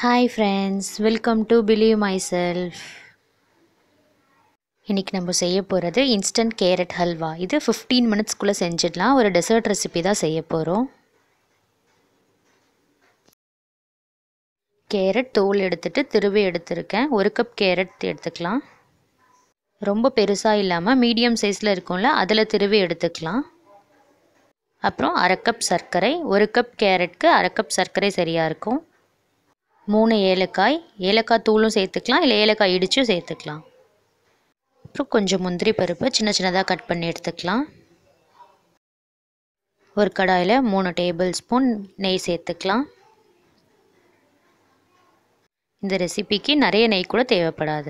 hi friends welcome to believe myself இன்றைக்கி நம்ம செய்ய போகிறது இன்ஸ்டன்ட் கேரட் ஹல்வா இது ஃபிஃப்டீன் மினிட்ஸ்க்குள்ளே செஞ்சிடலாம் ஒரு டெசர்ட் ரெசிபி தான் செய்ய போகிறோம் கேரட் தோல் எடுத்துட்டு திருவி எடுத்திருக்கேன் ஒரு கப் கேரட் எடுத்துக்கலாம் ரொம்ப பெருசாக இல்லாமல் மீடியம் சைஸில் இருக்கும்ல அதில் திருவி எடுத்துக்கலாம் அப்புறம் அரை கப் சர்க்கரை ஒரு கப் கேரட்க்கு அரை கப் சர்க்கரை சரியாக இருக்கும் மூணு ஏலக்காய் ஏலக்காய் தூளும் சேர்த்துக்கலாம் இல்லை ஏலக்காய் இடிச்சும் சேர்த்துக்கலாம் அப்புறம் கொஞ்சம் முந்திரி பருப்பு சின்ன சின்னதாக கட் பண்ணி எடுத்துக்கலாம் ஒரு கடாயில் மூணு டேபிள் ஸ்பூன் நெய் சேர்த்துக்கலாம் இந்த ரெசிபிக்கு நிறைய நெய் கூட தேவைப்படாது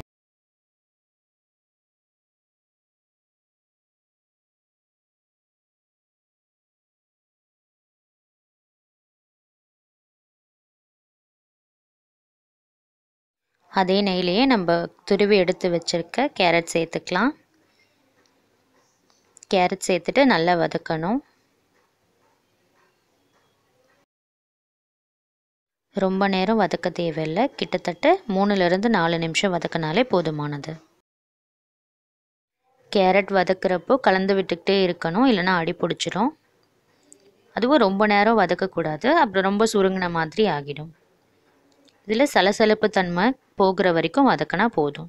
அதே நெய்லேயே நம்ம துருவி எடுத்து வச்சுருக்க கேரட் சேர்த்துக்கலாம் கேரட் சேர்த்துட்டு நல்லா வதக்கணும் ரொம்ப நேரம் வதக்க தேவையில்லை கிட்டத்தட்ட மூணுலேருந்து நாலு நிமிஷம் வதக்கினாலே போதுமானது கேரட் வதக்கிறப்போ கலந்து விட்டுக்கிட்டே இருக்கணும் இல்லைனா அடி பிடிச்சிரும் அதுவும் ரொம்ப நேரம் வதக்கக்கூடாது அப்புறம் ரொம்ப சுருங்கின மாதிரி ஆகிடும் இதில் சலசலப்பு தன்மை போகிற வரைக்கும் வதக்கினா போதும்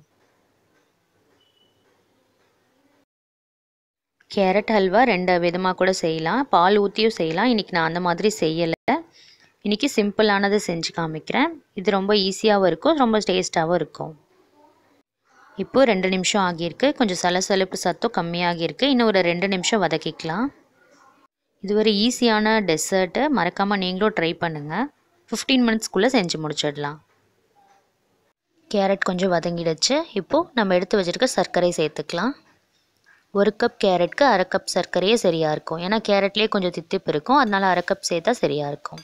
கேரட் ஹல்வா ரெண்டு விதமாக கூட செய்யலாம் பால் ஊற்றியும் செய்யலாம் இன்றைக்கி நான் அந்த மாதிரி செய்யலை இன்றைக்கி சிம்பிளானது செஞ்சு காமிக்கிறேன் இது ரொம்ப ஈஸியாகவும் இருக்கும் ரொம்ப டேஸ்ட்டாகவும் இருக்கும் இப்போது ரெண்டு நிமிஷம் ஆகியிருக்கு கொஞ்சம் சலசலப்பு சத்தம் கம்மியாகியிருக்கு இன்னும் ஒரு ரெண்டு நிமிஷம் வதக்கிக்கலாம் இது ஒரு ஈஸியான டெசர்ட்டு மறக்காமல் நீங்களும் ட்ரை பண்ணுங்கள் ஃபிஃப்டீன் மினிட்ஸ்க்குள்ளே செஞ்சு முடிச்சிடலாம் கேரட் கொஞ்சம் வதங்கிடுச்சு இப்போது நம்ம எடுத்து வச்சுருக்க சர்க்கரை சேர்த்துக்கலாம் ஒரு கப் கேரட்க்கு அரை கப் சர்க்கரையே சரியாக இருக்கும் ஏன்னா கேரட்லேயே கொஞ்சம் தித்திப்பு இருக்கும் அதனால் அரை கப் சேர்த்தா சரியாக இருக்கும்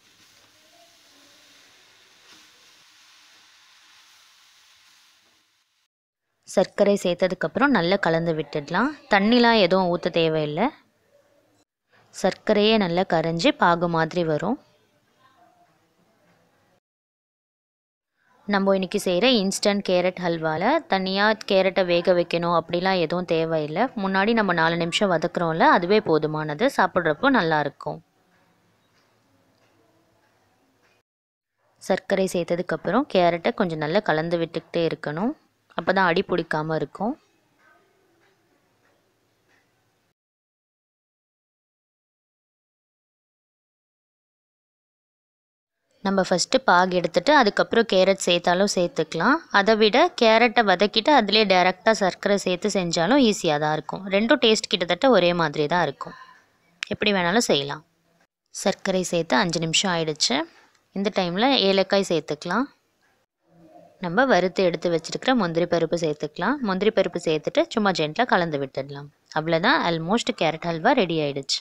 சர்க்கரை சேர்த்ததுக்கப்புறம் நல்லா கலந்து விட்டுடலாம் தண்ணிலாம் எதுவும் ஊற்ற தேவையில்லை சர்க்கரையே நல்லா கரைஞ்சி பாகு மாதிரி வரும் நம்ம இன்றைக்கி செய்கிற இன்ஸ்டன்ட் கேரட் ஹல்வாவில் தனியாக கேரட்டை வேக வைக்கணும் அப்படிலாம் எதுவும் தேவையில்லை முன்னாடி நம்ம நாலு நிமிஷம் வதக்குறோம்ல அதுவே போதுமானது சாப்பிட்றப்போ நல்லாயிருக்கும் சர்க்கரை சேர்த்ததுக்கப்புறம் கேரட்டை கொஞ்சம் நல்லா கலந்து விட்டுக்கிட்டே இருக்கணும் அப்போ தான் அடி பிடிக்காமல் இருக்கும் நம்ம ஃபஸ்ட்டு பாகு எடுத்துகிட்டு அதுக்கப்புறம் கேரட் சேர்த்தாலும் சேர்த்துக்கலாம் அதை விட கேரட்டை வதக்கிட்டு அதிலே டேரெக்டாக சர்க்கரை சேர்த்து செஞ்சாலும் ஈஸியாக தான் இருக்கும் ரெண்டும் டேஸ்ட் கிட்டத்தட்ட ஒரே மாதிரி தான் இருக்கும் எப்படி வேணாலும் செய்யலாம் சர்க்கரை சேர்த்து அஞ்சு நிமிஷம் ஆயிடுச்சு இந்த டைமில் ஏலக்காய் சேர்த்துக்கலாம் நம்ம வறுத்து எடுத்து வச்சுருக்கிற முந்திரி பருப்பு சேர்த்துக்கலாம் முந்திரி பருப்பு சேர்த்துட்டு சும்மா ஜென்ட்டாக கலந்து விட்டுடலாம் அவ்வளோதான் ஆல்மோஸ்ட் கேரட் ஹல்வா ரெடி ஆயிடுச்சு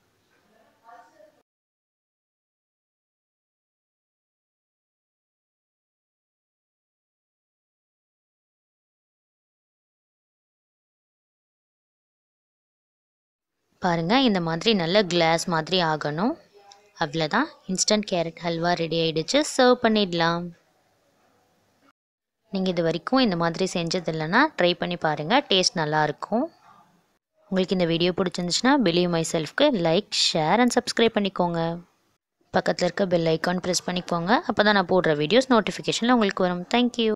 பாருங்கள் இந்த மாதிரி நல்ல கிளாஸ் மாதிரி ஆகணும் அவ்வளோதான் இன்ஸ்டன்ட் கேரட் ஹல்வா ரெடி ஆகிடுச்சு சர்வ் பண்ணிடலாம் நீங்கள் இது வரைக்கும் இந்த மாதிரி செஞ்சது இல்லைன்னா ட்ரை பண்ணி பாருங்கள் டேஸ்ட் நல்லாயிருக்கும் உங்களுக்கு இந்த வீடியோ பிடிச்சிருந்துச்சுன்னா பிலீவ் மை செல்ஃப்க்கு லைக் ஷேர் அண்ட் சப்ஸ்கிரைப் பண்ணிக்கோங்க பக்கத்தில் இருக்க பெல் ஐக்கான் ப்ரெஸ் பண்ணிக்கோங்க அப்போ தான் நான் போடுற வீடியோஸ் நோட்டிஃபிகேஷனில் உங்களுக்கு வரும் தேங்க்யூ